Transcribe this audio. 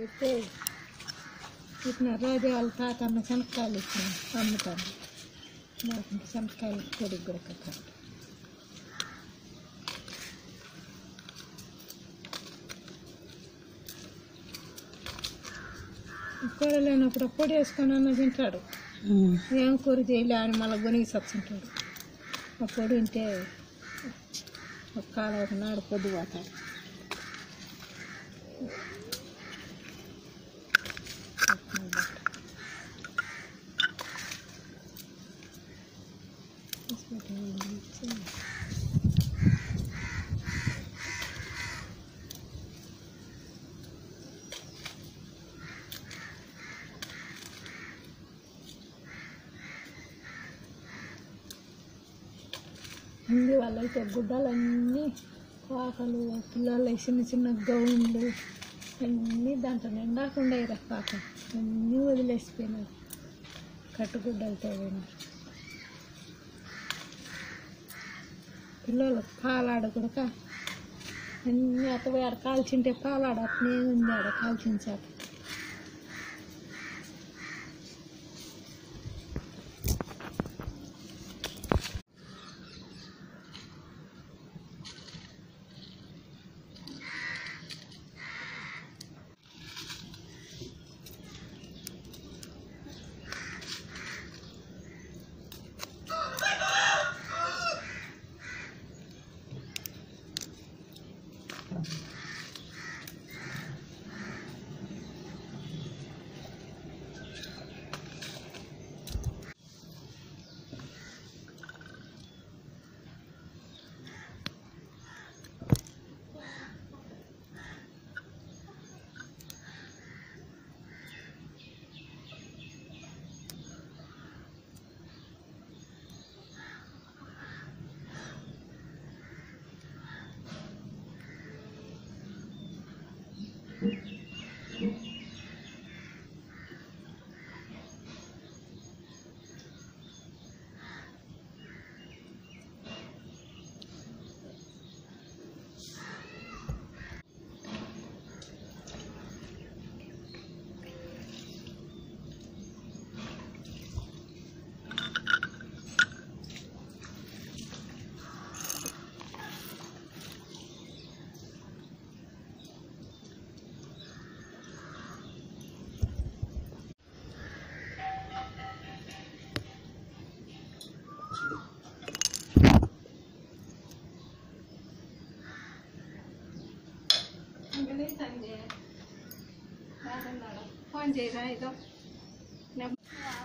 అయితే ఇట్లా రోజు వాళ్ళ తాత అన్న శనక్కాయలు ఇచ్చిన అమ్ముతాను నాకు శనక్కాయలు పొడి కూడా కట్టాలి కూర లేనప్పుడు పొడి వేసుకొని అన్న తింటాడు ఏం కూర చేయలే అని మళ్ళీ గొనిగి సచ్చుంటాడు ఆ పొడి ఉంటే ఒక కాలం ఒక నాడు పొద్దు పోతాడు ముందు వాళ్ళైతే గుడ్డలన్నీ పాకలు పిల్లలు చిన్న చిన్న గౌన్లు అన్నీ దాంట్లో నిండాకుండా ఇరా పాకం అన్నీ వదిలేసిపోయినారు కట్టుగుడ్డలతో పోయినారు పిల్లలు పాలాడ కూడా అన్నీ అత్తపోయి ఆడ కాల్చింటే పాలాడ అట్నే ఉంది ఆడ కాల్చిన చేత ఫోన్ చేయరా ఇదో